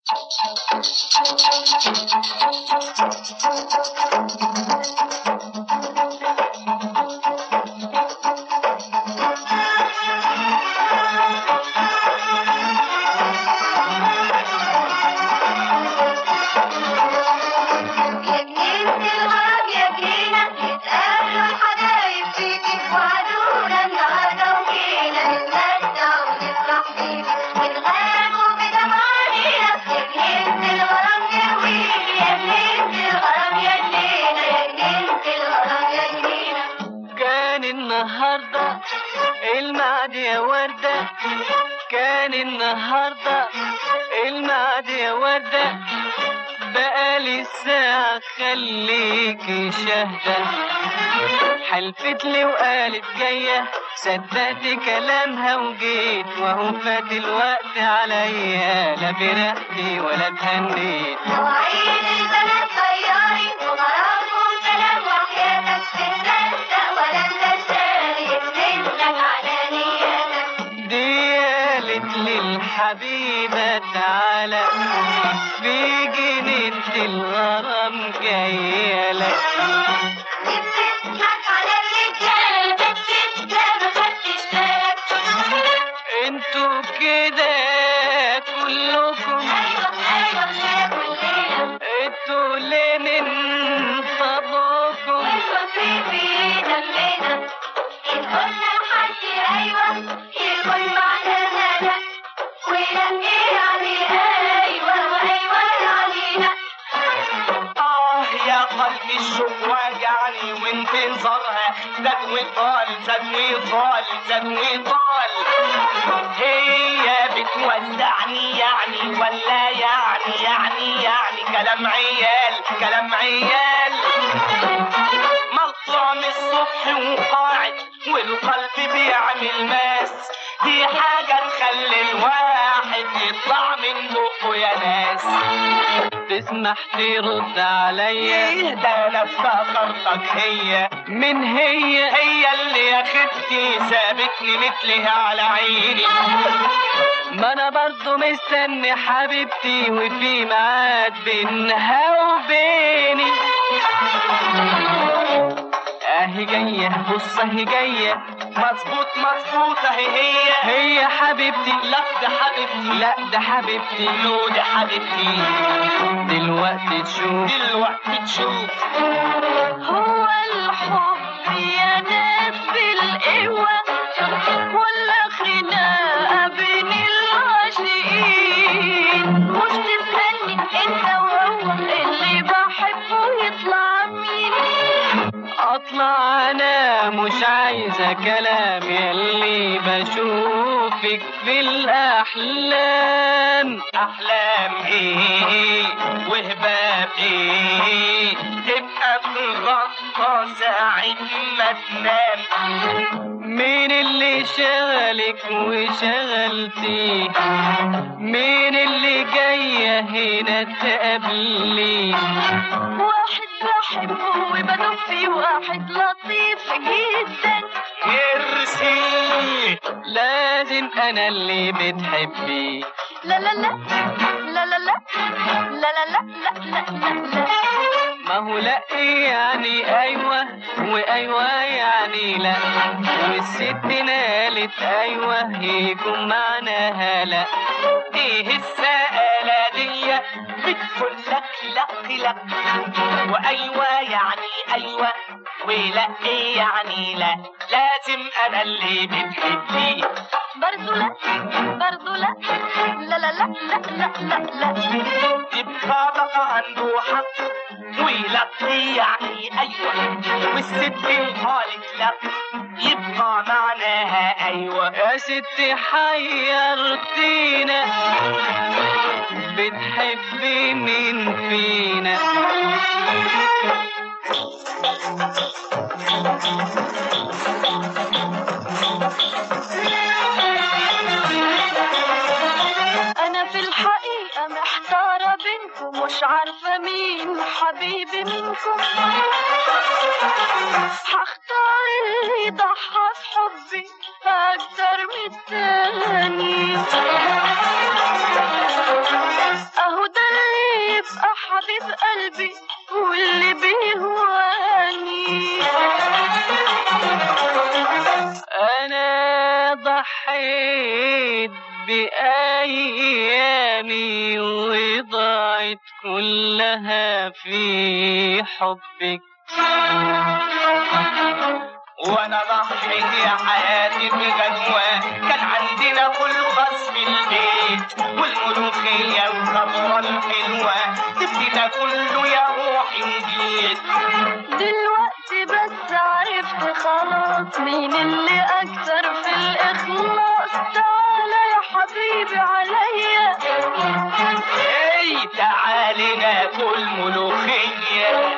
يا جنينة الغرام يا جنينة نتقابلوا الحبايب فيكي وعدونا النهارده وجينا نتمتع ونفرح بيكي ونغابوا بدمع عينينا يا جنينة الغرام يا ويلي يا جنينة الغرام يا جنينة يا جنينة الغرام يا جنينة كان النهاردة الميعاد يا وردة كان النهاردة الميعاد يا وردة بقالي ساعة خليكي شاهدة حلفت لي وقالت جاية صدقت كلامها وجيت وهو فات الوقت عليا لا فرحتي ولا اتهنيت مواعيد البنات غياري وغرامهم سلام وحياتك تتصدق ولا انت شاري منك على نياتك دي قالت للحبيبة تعالى في جنينة الغرام جاية لك بتضحك على الرجالة بتضحك ما خدتش بالك انتوا كده كلكم ايوه ايوه يا كلنا انتوا ليه من فضلكم ايوه في في دمنا ان قلنا لحد ايوه يكون معناها لا ولما يعني ايوه وايوه يعني لا آه يا قلبي الشوق واجعني وانتظارها زاد وطال زاد وطال زاد وطال هي بتودعني يعني ولا يعني يعني يعني كلام عيال كلام عيال مطلع من الصبح وقاعد والقلب بيعمل ماس دي حاجة تخلي الواحد يطلع من بقه يا ناس تسمح ترد عليا ده انا افتكرتك هي من هي هي اللي يا ختي سابتني مثلها على عيني ما انا برضو مستني حبيبتي وفي ميعاد بينها وبيني اهي جاية بص اهي جاية مظبوط مظبوط اهي هي هي حبيبتي لا ده حبيبتي لا ده حبيبتي لو ده حبيبتي دلوقتي تشوف دلوقتي تشوف هو الحب يا ناس بالقوة ولا خناقة بين العاشقين مش تسألني انت وهو اللي بحبه يطلع مين اطلع انا مش عايزة كلام يلي بشوفك في الاحلام احلام ايه وهباب ايه تبقى تغطى ساعة ما تنام مين اللي شغلك وشغلتي مين اللي جاية هنا تقابلي واحد بحبه وبدوب فيه واحد لطيف جدا ارسي لازم انا اللي بتحبي لا لا لا لا لا لا لا لا لا لا لا لا لا ما هو لا يعني ايوه وايوه يعني لا والست نالت ايوه يكون معناها لا ايه السآلة دي بتقول لك لا لا وايوه يعني ايوه ولا ايه يعني لا لازم انا اللي بتحبيه برضو لا برضو لا لا لا لا لا لا لا لا يبقى بقى عنده حق ويلقي يعني ايوه والست قالت لا يبقى معناها ايوه يا ستي حيرتينا بتحبي مين فينا انا في الحقيقة محتارة بينكم مش عارفة مين حبيبي منكم هختار اللي يضحى في حبي اكتر من التاني اهو كلها في حبك وانا ضحيت يا حياتي بغدوة كان عندنا خلقص في البيت والملوخية والخضرة الحلوة تبكي ده كله يا روحي وجيت دلوقتي بس عرفت خلاص مين اللي اكثر في الاخلاص تعالى يا حبيبي عليا اي تعالي ناكل ملوخية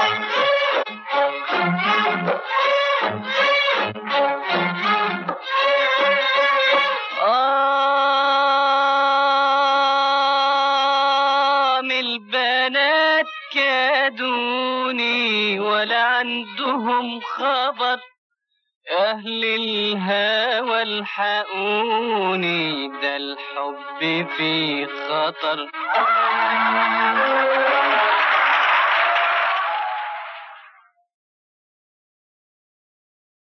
آم البنات كادوني ولا عندهم خبر أهل الهوى الحقوني ده الحب في خطر